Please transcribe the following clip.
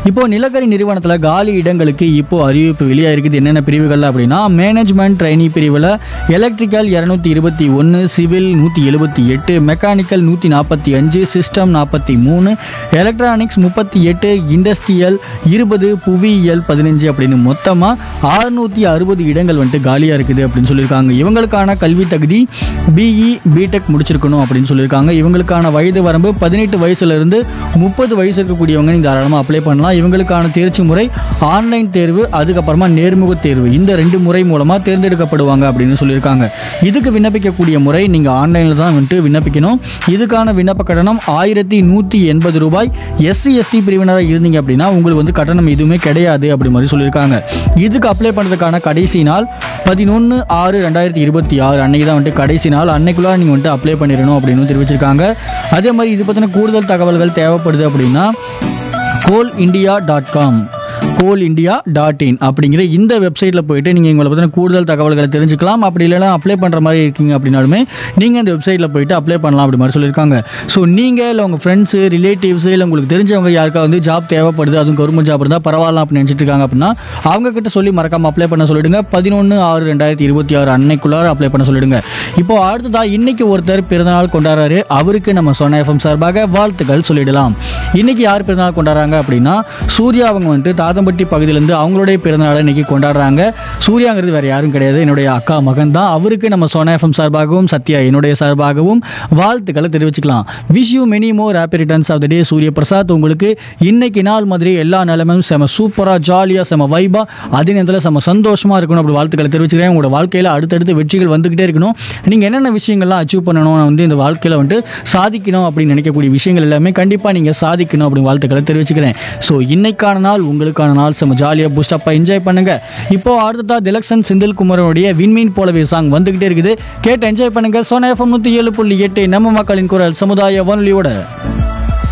இப்போ நிலக்கரி நிறுவனத்தில் காலி இடங்களுக்கு இப்போ அறிவிப்பு வெளியாயிருக்குது என்னென்ன பிரிவுகள் அப்படின்னா மேனேஜ்மெண்ட் ட்ரைனி பிரிவில் எலக்ட்ரிக்கல் இரநூத்தி இருபத்தி ஒன்று சிவில் நூற்றி எழுபத்தி எட்டு மெக்கானிக்கல் நூற்றி நாற்பத்தி அஞ்சு சிஸ்டம் நாற்பத்தி மூணு எலக்ட்ரானிக்ஸ் முப்பத்தி எட்டு இண்டஸ்ட்ரியல் இருபது புவியியல் பதினஞ்சு அப்படின்னு மொத்தமாக அறுநூற்றி அறுபது இடங்கள் வந்துட்டு காலியாக இருக்குது அப்படின்னு சொல்லியிருக்காங்க இவங்களுக்கான கல்வி தகுதி பிஇ பிடெக் முடிச்சிருக்கணும் அப்படின்னு சொல்லியிருக்காங்க இவங்களுக்கான வயது வரம்பு பதினெட்டு வயசுலேருந்து முப்பது வயசு இருக்கக்கூடியவங்க நீங்கள் தாராளமாக அப்ளை பண்ணலாம் இவங்களுக்கான தேர்ச்சி முறை ஆன்லைன் தேர்வு அதுக்கப்புறமா நேர்முக தேர்வு இந்த ரெண்டு முறை மூலமாக தேர்ந்தெடுக்கப்படுவாங்க அப்படின்னு சொல்லியிருக்காங்க இதுக்கு விண்ணப்பிக்கக்கூடிய முறை நீங்கள் ஆன்லைனில் தான் வந்துட்டு விண்ணப்பிக்கணும் இதுக்கான விண்ணப்ப கட்டணம் ஆயிரத்தி நூற்றி எண்பது ரூபாய் எஸ்சி எஸ்டி பிரிவினராக இருந்தீங்க அப்படின்னா உங்களுக்கு வந்து கட்டணம் எதுவுமே கிடையாது அப்படி மாதிரி சொல்லியிருக்காங்க இதுக்கு அப்ளை பண்ணுறதுக்கான கடைசி நாள் பதினொன்று ஆறு ரெண்டாயிரத்தி இருபத்தி ஆறு அன்னைக்கு தான் வந்துட்டு கடைசி நாள் அன்னைக்குள்ள நீங்கள் வந்துட்டு அப்ளை பண்ணிடணும் அப்படின்னு தெரிவிச்சிருக்காங்க அதே மாதிரி இது பற்றின கூடுதல் தகவல்கள் தேவைப்படுது அப்படின்னா coal India dot com coal India dot in அப்படிங்கிற இந்த வெப்சைட்டில் போயிட்டு நீங்கள் உங்களை பற்றின கூடுதல் தகவல்களை தெரிஞ்சுக்கலாம் அப்படி இல்லைனா அப்ளை பண்ணுற மாதிரி இருக்கீங்க அப்படின்னாலுமே நீங்கள் இந்த வெப்சைட்டில் போயிட்டு அப்ளை பண்ணலாம் அப்படி மாதிரி சொல்லியிருக்காங்க ஸோ நீங்கள் இல்லை உங்கள் ஃப்ரெண்ட்ஸு ரிலேட்டிவ்ஸு இல்லை உங்களுக்கு தெரிஞ்சவங்க யாருக்கா வந்து ஜாப் தேவைப்படுது அதுவும் கவர்மெண்ட் ஜாப் இருந்தால் பரவாயில்ல அப்படின்னு நினச்சிட்டு இருக்காங்க அப்படின்னா அவங்க கிட்ட சொல்லி மறக்காமல் அப்ளை பண்ண சொல்லிடுங்க பதினொன்று ஆறு ரெண்டாயிரத்தி இருபத்தி ஆறு அன்னைக்குள்ளார அப்ளை பண்ண சொல்லிடுங்க இப்போ அடுத்ததா இன்னைக்கு ஒருத்தர் பிறந்தநாள் கொண்டாடுறாரு அவருக்கு நம்ம சொன்ன எஃப்எம் சார்பாக வாழ்த்துக்கள் சொல்லிடலாம் இன்னைக்கு யார் பிறந்தநாள் கொண்டாடுறாங்க அப்படின்னா சூர்யா அவங்க வந்துட்டு தாதம்பட்டி பகுதியிலேருந்து அவங்களுடைய பிறந்தநாளை இன்னைக்கு கொண்டாடுறாங்க சூர்யாங்கிறது வேற யாரும் கிடையாது என்னுடைய அக்கா மகன் தான் அவருக்கு நம்ம சோனா எஃப்எம் சார்பாகவும் சத்யா என்னுடைய சார்பாகவும் வாழ்த்துக்களை தெரிவிச்சுக்கலாம் wish you many more happy returns of the day Surya Prasad உங்களுக்கு இன்னைக்கு நாள் மாதிரி எல்லா நிலைமையும் செம சூப்பராக ஜாலியாக செம வைபாக அதே நேரத்தில் செம சந்தோஷமாக இருக்கணும் அப்படி வாழ்த்துக்களை தெரிவிச்சுக்கிறேன் உங்களோட வாழ்க்கையில் அடுத்தடுத்து வெற்றிகள் வந்துக்கிட்டே இருக்கணும் நீங்கள் என்னென்ன விஷயங்கள்லாம் அச்சீவ் பண்ணணும் நான் வந்து இந்த வாழ்க்கையில் வந்துட்டு சாதிக்கணும் அப்படின்னு நினைக்கக்கூடிய விஷயங்கள் எல்லாமே கண்டிப்பாக நீங்கள் சாதிக்கணும் அப்படின்னு வாழ்த்துக்களை தெரிவிச்சுக்கிறேன் ஸோ இன்னைக்கான நாள் உங்களுக்கான நாள் செம ஜாலியாக பூஸ்டப்பாக என்ஜாய் பண்ணுங்க இப்போ அடுத்ததா திலக்ஷன் செந்தில் குமரனுடைய விண்மீன் போலவே சாங் வந்துகிட்டே இருக்குது கேட்டு என்ஜாய் பண்ணுங்க சோனா எஃப்எம் நூற்றி ஏழு புள்ளி எட்டு நம்ம மக்களின் குரல் சமுதாய வானொலியோட